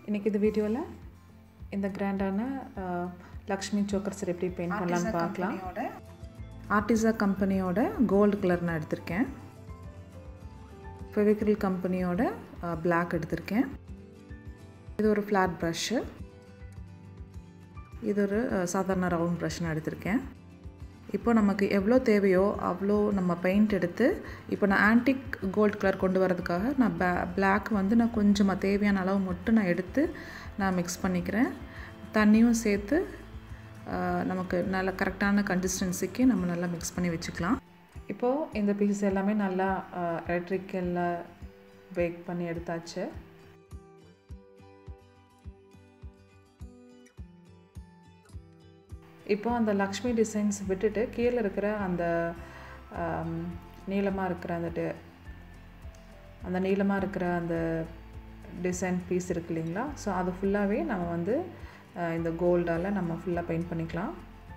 இன்றைக்கி இந்த வீடியோவில் இந்த கிராண்டான லக்ஷ்மி சோக்கர்ஸ் எப்படி பெயிண்ட் பண்ணலான்னு பார்க்கலாம் ஆர்டிசா கம்பெனியோட கோல்டு கலர் நான் எடுத்திருக்கேன் ஃபெவிக்ரில் கம்பெனியோட பிளாக் எடுத்திருக்கேன் இது ஒரு ஃப்ளாட் ப்ரஷ்ஷு இது ஒரு சாதாரண ரவுண்ட் ப்ரஷ் நான் எடுத்திருக்கேன் இப்போ நமக்கு எவ்வளோ தேவையோ அவ்வளோ நம்ம பெயிண்ட் எடுத்து இப்போ நான் ஆன்டிக் கோல்டு கலர் கொண்டு வரதுக்காக நான் பே பிளாக் வந்து நான் கொஞ்சமாக தேவையான அளவு மட்டும் நான் எடுத்து நான் மிக்ஸ் பண்ணிக்கிறேன் தண்ணியும் சேர்த்து நமக்கு நல்ல கரெக்டான கன்சிஸ்டன்சிக்கு நம்ம நல்லா மிக்ஸ் பண்ணி வச்சுக்கலாம் இப்போது இந்த பீஸ் எல்லாமே நல்லா எலக்ட்ரிக்கலில் பேக் பண்ணி எடுத்தாச்சு இப்போ அந்த லக்ஷ்மி டிசைன்ஸ் விட்டுட்டு கீழே இருக்கிற அந்த நீளமாக இருக்கிற அந்த அந்த நீளமாக இருக்கிற அந்த டிசைன் பீஸ் இருக்கு இல்லைங்களா ஸோ அது ஃபுல்லாகவே நம்ம வந்து இந்த கோல்டால் நம்ம ஃபுல்லாக பெயிண்ட் பண்ணிக்கலாம்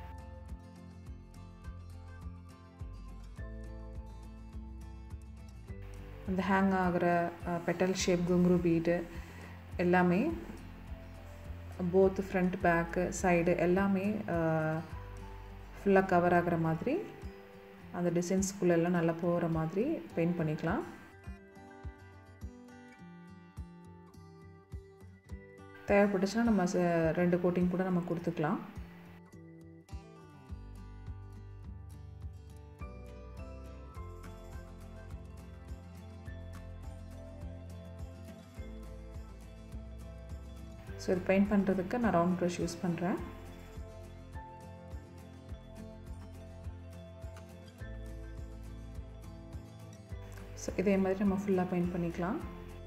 அந்த ஹேங் ஆகிற பெட்டல் ஷேப் குங்குரு பீடு எல்லாமே போத் ஃப்ரண்ட் பேக்கு சைடு எல்லாமே ஃபுல்லாக கவர் ஆகிற மாதிரி அந்த டிசைன்ஸ்குள்ளெல்லாம் நல்லா போகிற மாதிரி பெயிண்ட் பண்ணிக்கலாம் தேவைப்பட்டுச்சுன்னா நம்ம ரெண்டு கோட்டிங் கூட நம்ம கொடுத்துக்கலாம் ஸோ இது பெயிண்ட் பண்ணுறதுக்கு நான் ரவுண்ட் ப்ரஷ் யூஸ் பண்ணுறேன் ஸோ இதே மாதிரி நம்ம ஃபுல்லாக பெயிண்ட் பண்ணிக்கலாம்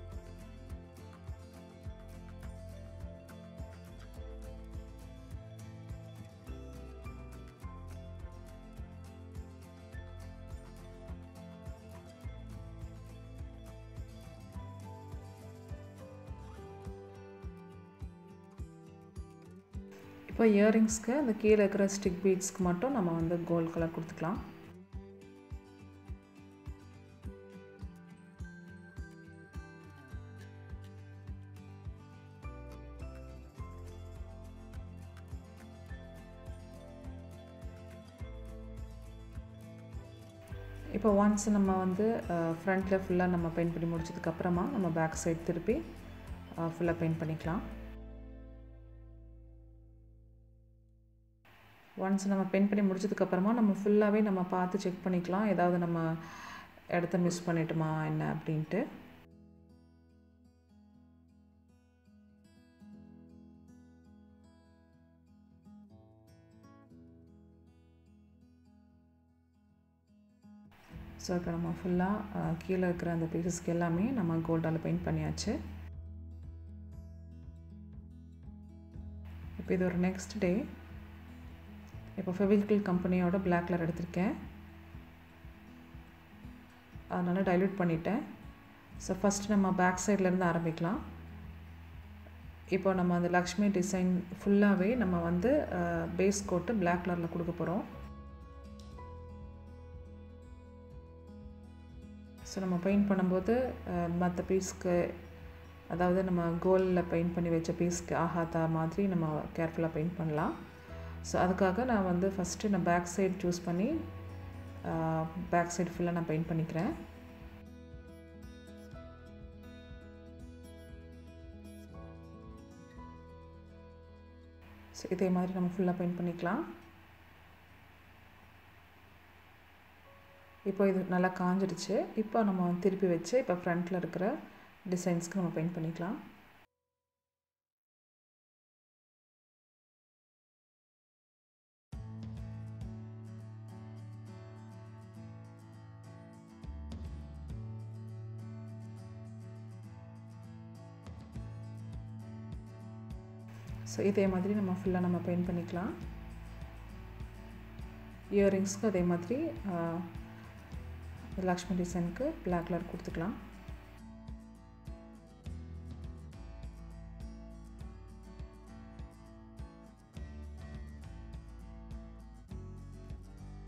இப்போ இயரிங்ஸ்க்கு அந்த கீழே இருக்கிற ஸ்டிக் பீட்ஸ்க்கு மட்டும் நம்ம வந்து கோல்ட் கலர் கொடுத்துக்கலாம் இப்போ ஒன்ஸ் நம்ம வந்து ஃப்ரண்ட்டில் ஃபுல்லாக நம்ம பெயிண்ட் பண்ணி முடிச்சதுக்கப்புறமா நம்ம பேக் சைட் திருப்பி ஃபுல்லாக பெயிண்ட் பண்ணிக்கலாம் ஒன்ஸ் நம்ம பெயிண்ட் பண்ணி முடிச்சதுக்கப்புறமா நம்ம ஃபுல்லாகவே நம்ம பார்த்து செக் பண்ணிக்கலாம் ஏதாவது நம்ம இடத்த மிஸ் பண்ணிட்டோமா என்ன அப்படின்ட்டு ஸோ இப்போ நம்ம ஃபுல்லாக கீழே இருக்கிற அந்த பீசஸ்க்கு எல்லாமே நம்ம கோல்டால் பெயிண்ட் பண்ணியாச்சு இப்போ இது ஒரு நெக்ஸ்ட் டே இப்போ ஃபெவிக்ரில் கம்பெனியோட பிளாக் கலர் எடுத்திருக்கேன் அதனால் டைல்யூட் பண்ணிட்டேன் ஸோ ஃபஸ்ட் நம்ம பேக் சைட்லேருந்து ஆரம்பிக்கலாம் இப்போ நம்ம அந்த லக்ஷ்மி டிசைன் ஃபுல்லாகவே நம்ம வந்து பேஸ் கோட்டு பிளாக் கலரில் கொடுக்க போகிறோம் ஸோ நம்ம பெயிண்ட் பண்ணும்போது மற்ற பீஸ்க்கு அதாவது நம்ம கோல்டில் பெயிண்ட் பண்ணி வச்ச பீஸ்க்கு ஆகாத மாதிரி நம்ம கேர்ஃபுல்லாக பெயிண்ட் பண்ணலாம் ஸோ அதுக்காக நான் வந்து ஃபஸ்ட்டு நான் பேக் சைடு சூஸ் பண்ணி பேக் சைடு ஃபுல்லாக நான் பெயிண்ட் பண்ணிக்கிறேன் ஸோ இதே மாதிரி நம்ம ஃபுல்லாக பெயிண்ட் பண்ணிக்கலாம் இப்போ இது நல்லா காஞ்சிடுச்சு இப்போ நம்ம திருப்பி வச்சு இப்போ ஃப்ரண்ட்டில் இருக்கிற டிசைன்ஸ்க்கு நம்ம பெயிண்ட் பண்ணிக்கலாம் ஸோ இதே மாதிரி நம்ம ஃபுல்லாக நம்ம பெயிண்ட் பண்ணிக்கலாம் இயரிங்ஸ்க்கு அதே மாதிரி லக்ஷ்மி டிசைனுக்கு பிளாக் கலர் கொடுத்துக்கலாம்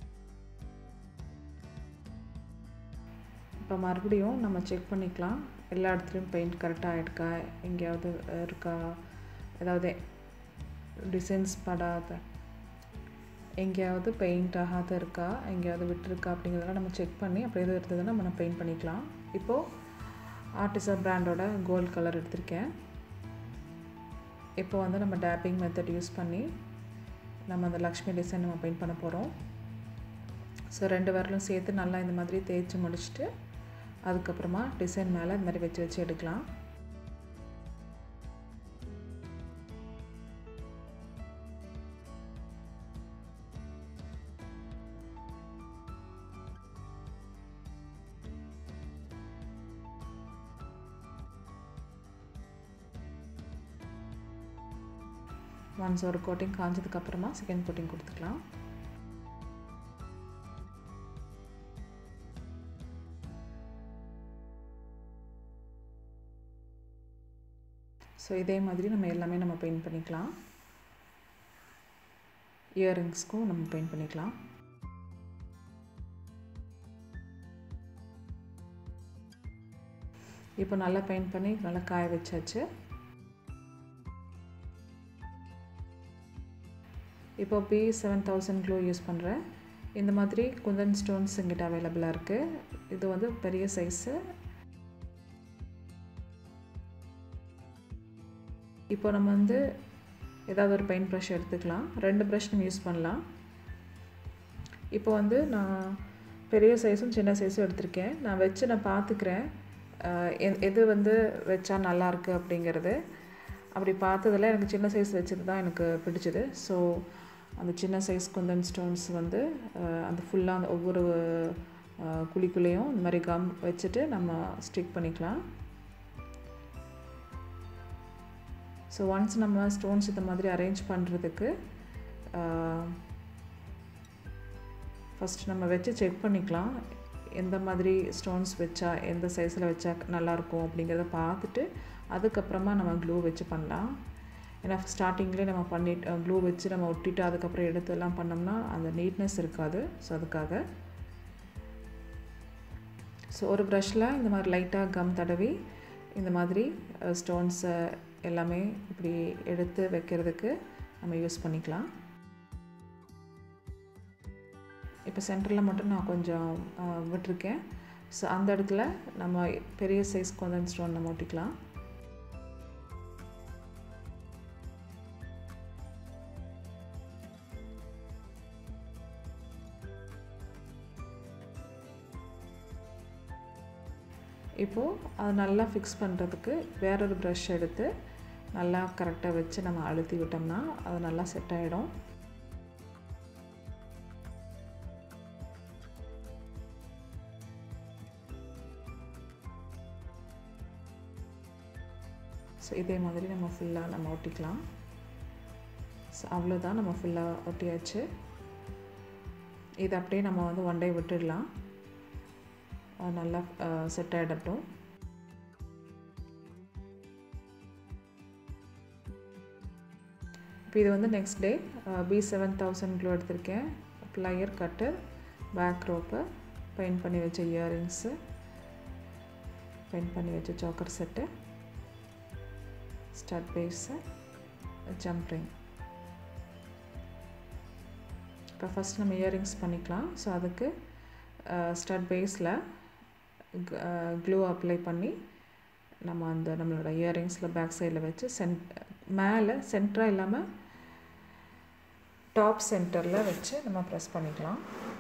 இப்போ மறுபடியும் நம்ம செக் பண்ணிக்கலாம் எல்லா இடத்துலையும் பெயிண்ட் கரெக்டாக இருக்கா எங்கேயாவது இருக்கா ஏதாவது டிசைன்ஸ் படாத எங்கேயாவது பெயிண்ட் ஆகாத இருக்கா எங்கேயாவது விட்டுருக்கா அப்படிங்கிறதெல்லாம் நம்ம செக் பண்ணி அப்படி எதுவும் இருந்ததுன்னா நம்ம பெயிண்ட் பண்ணிக்கலாம் இப்போது ஆர்டிசா பிராண்டோட கோல்ட் கலர் எடுத்திருக்கேன் இப்போ வந்து நம்ம டேப்பிங் மெத்தட் யூஸ் பண்ணி நம்ம அந்த லக்ஷ்மி டிசைன் நம்ம பெயிண்ட் பண்ண போகிறோம் ஸோ ரெண்டு விரலும் சேர்த்து நல்லா இந்த மாதிரி தேய்ச்சி முடிச்சுட்டு அதுக்கப்புறமா டிசைன் மேலே இந்த மாதிரி வச்சு வச்சு எடுக்கலாம் ஒன்ஸ் ஒரு கோட்டிங் காஞ்சதுக்கப்புறமா செகண்ட் கோட்டிங் கொடுத்துக்கலாம் ஸோ இதே மாதிரி நம்ம எல்லாமே நம்ம பெயிண்ட் பண்ணிக்கலாம் இயரிங்ஸ்க்கும் நம்ம பெயிண்ட் பண்ணிக்கலாம் இப்போ நல்லா பெயிண்ட் பண்ணி நல்லா காய வச்சாச்சு இப்போ B seven thousand glue use பண்ணுறேன் இந்த மாதிரி குந்தன் ஸ்டோன்ஸ் எங்கிட்ட அவைலபிளாக இருக்குது இது வந்து பெரிய சைஸு இப்போ நம்ம வந்து ஏதாவது ஒரு பெயிண்ட் ப்ரஷ் எடுத்துக்கலாம் ரெண்டு ப்ரஷ் நம்ம யூஸ் பண்ணலாம் இப்போ வந்து நான் பெரிய சைஸும் சின்ன சைஸும் எடுத்திருக்கேன் நான் வச்சு நான் பார்த்துக்கிறேன் எது வந்து வச்சா நல்லாயிருக்கு அப்படிங்கிறது அப்படி பார்த்ததில் எனக்கு சின்ன சைஸ் வச்சது தான் எனக்கு பிடிச்சது ஸோ அந்த சின்ன சைஸ் குந்தன் ஸ்டோன்ஸ் வந்து அந்த ஃபுல்லாக அந்த ஒவ்வொரு குழிக்குள்ளேயும் இந்த மாதிரி கம் வச்சுட்டு நம்ம ஸ்டிக் பண்ணிக்கலாம் ஸோ ஒன்ஸ் நம்ம ஸ்டோன்ஸ் இந்த மாதிரி அரேஞ்ச் பண்ணுறதுக்கு ஃபஸ்ட் நம்ம வச்சு செக் பண்ணிக்கலாம் எந்த மாதிரி ஸ்டோன்ஸ் வச்சா எந்த சைஸில் வச்சா நல்லாயிருக்கும் அப்படிங்கிறத பார்த்துட்டு அதுக்கப்புறமா நம்ம க்ளூ வச்சு பண்ணலாம் ஏன்னா ஸ்டார்டிங்லேயே நம்ம பண்ணிட்டு க்ளூ வச்சு நம்ம ஒட்டிட்டு அதுக்கப்புறம் எடுத்து எல்லாம் பண்ணோம்னா அந்த நீட்னஸ் இருக்காது ஸோ அதுக்காக ஸோ ஒரு ப்ரஷில் இந்த மாதிரி லைட்டாக கம் தடவி இந்த மாதிரி ஸ்டோன்ஸை எல்லாமே இப்படி எடுத்து வைக்கிறதுக்கு நம்ம யூஸ் பண்ணிக்கலாம் இப்போ சென்டரில் மட்டும் நான் கொஞ்சம் விட்டுருக்கேன் ஸோ அந்த இடத்துல நம்ம பெரிய சைஸ் கொஞ்சம் ஸ்டோன் நம்ம ஒட்டிக்கலாம் இப்போது அது நல்லா ஃபிக்ஸ் பண்ணுறதுக்கு வேறொரு ப்ரஷ் எடுத்து நல்லா கரெக்டாக வச்சு நம்ம அழுத்தி விட்டோம்னா அது நல்லா செட் ஆகிடும் ஸோ இதே மாதிரி நம்ம ஃபுல்லாக நம்ம ஒட்டிக்கலாம் ஸோ அவ்வளோதான் நம்ம ஃபுல்லாக ஒட்டியாச்சு இது அப்படியே நம்ம வந்து ஒன் டே விட்டுடலாம் நல்லா செட் ஆகிடட்டும் இப்போ இது வந்து next day B seven thousand glue எடுத்திருக்கேன் plier cutter back rope paint பண்ணி வச்ச இயரிங்ஸு பெயிண்ட் பண்ணி வச்ச choker set stud base jump ring இப்போ ஃபஸ்ட் நம்ம இயரிங்ஸ் பண்ணிக்கலாம் ஸோ அதுக்கு ஸ்டட் பேஸில் க்ளூ அப்ளை பண்ணி நம்ம அந்த நம்மளோட இயரிங்ஸில் பேக் சைடில் வச்சு சென்ட் மேலே சென்டராக இல்லாமல் டாப் சென்டரில் வச்சு நம்ம ப்ரெஸ் பண்ணிக்கலாம்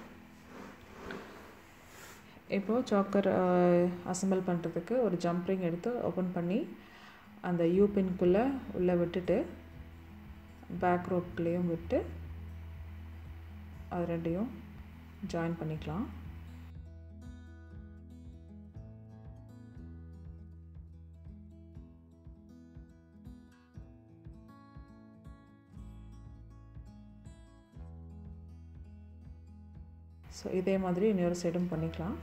இப்போது சாக்கர் அசம்பிள் பண்ணுறதுக்கு ஒரு ஜம்ப்ரிங் எடுத்து ஓப்பன் பண்ணி அந்த யூ பின்குள்ளே உள்ளே விட்டுட்டு பேக் ரோப்லேயும் விட்டு அது ரெண்டையும் ஜாயின் பண்ணிக்கலாம் ஸோ இதே மாதிரி இன்னொரு சைடும் பண்ணிக்கலாம்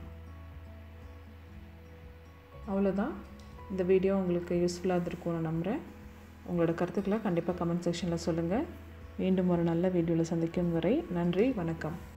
அவ்வளோதான் இந்த வீடியோ உங்களுக்கு யூஸ்ஃபுல்லாக இருந்திருக்கும்னு நம்புகிறேன் உங்களோட கருத்துக்களை கண்டிப்பாக கமெண்ட் செக்ஷனில் சொல்லுங்கள் மீண்டும் ஒரு நல்ல வீடியோவில் சந்திக்கும் வரை நன்றி வணக்கம்